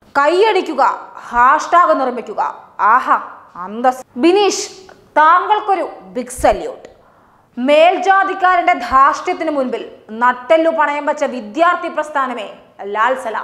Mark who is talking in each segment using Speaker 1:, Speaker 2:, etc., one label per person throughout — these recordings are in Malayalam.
Speaker 1: കൈയടിക്കുക ഹാഷ്ടാഗ് നിർമ്മിക്കുക ആഹാ അന്തസ് ബിനീഷ് താങ്കൾക്കൊരു ബിഗ് സല്യൂട്ട് മേൽജാതിക്കാരന്റെ ധാർഷ്ട്യത്തിന് മുൻപിൽ നട്ടെല്ലു പണയം വെച്ച വിദ്യാർത്ഥി പ്രസ്ഥാനമേ ലാൽ സലാം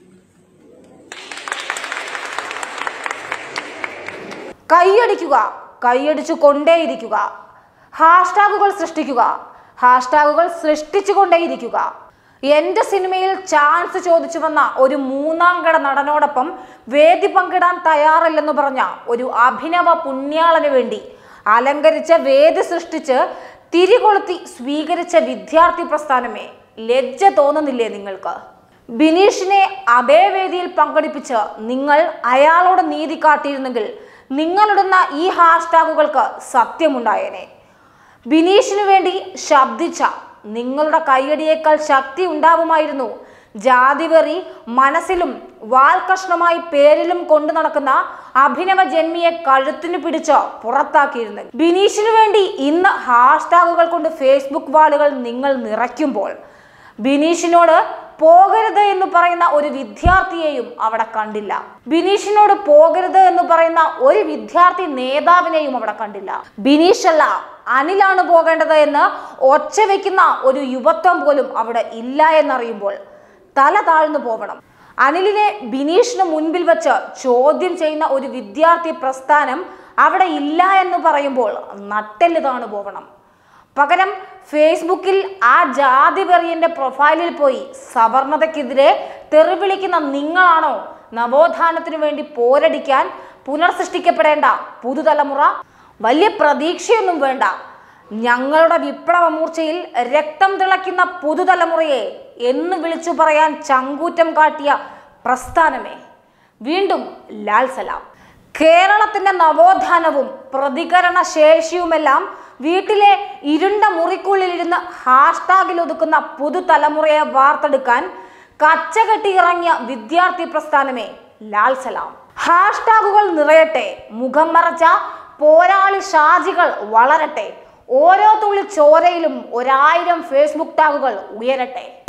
Speaker 1: കൈയടിക്കുക കൈയടിച്ചു കൊണ്ടേയിരിക്കുക ഹാഷ്ടാഗുകൾ സൃഷ്ടിക്കുക ഹാഷ്ടാഗുകൾ സൃഷ്ടിച്ചു കൊണ്ടേയിരിക്കുക എന്റെ സിനിമയിൽ ചാൻസ് ചോദിച്ചു വന്ന ഒരു മൂന്നാം കട നടനോടൊപ്പം വേദി പങ്കിടാൻ തയ്യാറല്ലെന്ന് പറഞ്ഞ ഒരു അഭിനവ പുണ്യാളന് വേണ്ടി അലങ്കരിച്ച വേദി സൃഷ്ടിച്ച് തിരികൊളുത്തി സ്വീകരിച്ച വിദ്യാർത്ഥി പ്രസ്ഥാനമേ ലജ്ജ തോന്നുന്നില്ലേ നിങ്ങൾക്ക് ബിനീഷിനെ അതേ വേദിയിൽ പങ്കെടുപ്പിച്ച് നിങ്ങൾ അയാളോട് നീതി കാട്ടിയിരുന്നെങ്കിൽ നിങ്ങളിടുന്ന ഈ ഹാഷ്ടാഗുകൾക്ക് സത്യമുണ്ടായേനെ ബിനീഷിനു വേണ്ടി ശബ്ദിച്ച നിങ്ങളുടെ കൈയടിയേക്കാൾ ശക്തി ഉണ്ടാവുമായിരുന്നു ജാതിവെറി മനസ്സിലും വാൽകഷ്ണമായി പേരിലും കൊണ്ടു നടക്കുന്ന അഭിനവ ജന്മിയെ കഴുത്തിന് പിടിച്ച് പുറത്താക്കിയിരുന്നു ബിനീഷിനു വേണ്ടി ഇന്ന് ഹാഷ്ടാഗുകൾ കൊണ്ട് ഫേസ്ബുക്ക് വാളുകൾ നിങ്ങൾ നിറയ്ക്കുമ്പോൾ ബിനീഷിനോട് പോകരുത് എന്ന് പറയുന്ന ഒരു വിദ്യാർത്ഥിയെയും അവിടെ കണ്ടില്ല ബിനീഷിനോട് പോകരുത് എന്ന് പറയുന്ന ഒരു വിദ്യാർത്ഥി നേതാവിനെയും അവിടെ കണ്ടില്ല ബിനീഷ് അല്ല അനിലാണ് പോകേണ്ടത് എന്ന് ഒച്ച വെക്കുന്ന ഒരു യുവത്വം പോലും അവിടെ ഇല്ല എന്നറിയുമ്പോൾ തല താഴ്ന്നു പോകണം അനിലിനെ ബിനീഷിന് മുൻപിൽ വെച്ച് ചോദ്യം ചെയ്യുന്ന ഒരു വിദ്യാർത്ഥി പ്രസ്ഥാനം അവിടെ ഇല്ല എന്ന് പറയുമ്പോൾ നട്ടെല്ല് താണു പോകണം പകരം ഫേസ്ബുക്കിൽ ആ ജാതി വെറിയന്റെ പ്രൊഫൈലിൽ പോയി സവർണതയ്ക്കെതിരെ തെറിവിളിക്കുന്ന നിങ്ങളാണോ നവോത്ഥാനത്തിനു വേണ്ടി പോരടിക്കാൻ പുനർസൃഷ്ടിക്കപ്പെടേണ്ട പുതുതലമുറ വലിയ പ്രതീക്ഷയൊന്നും വേണ്ട ഞങ്ങളുടെ വിപ്ലവ മൂർച്ചയിൽ രക്തം തിളയ്ക്കുന്ന പുതുതലമുറയെ എന്ന് വിളിച്ചു പറയാൻ ചങ്കൂറ്റം കാട്ടിയ പ്രസ്ഥാനമേ വീണ്ടും ലാൽ സലാം കേരളത്തിന്റെ നവോത്ഥാനവും പ്രതികരണ ശേഷിയുമെല്ലാം വീട്ടിലെ ഇരുണ്ട മുറിക്കുള്ളിലിരുന്ന് ഹാഷ്ടാഗിൽ ഒതുക്കുന്ന പുതുതലമുറയെ വാർത്തെടുക്കാൻ കച്ചകെട്ടി ഇറങ്ങിയ വിദ്യാർത്ഥി പ്രസ്ഥാനമേ ലാൽ സലാം ഹാഷ്ടാഗുകൾ നിറയട്ടെ മുഖം മറച്ച പോരാളി ഷാജികൾ വളരട്ടെ ഓരോ തുള്ളി ചോരയിലും ഒരായിരം ഫേസ്ബുക്ക് ടാഗുകൾ ഉയരട്ടെ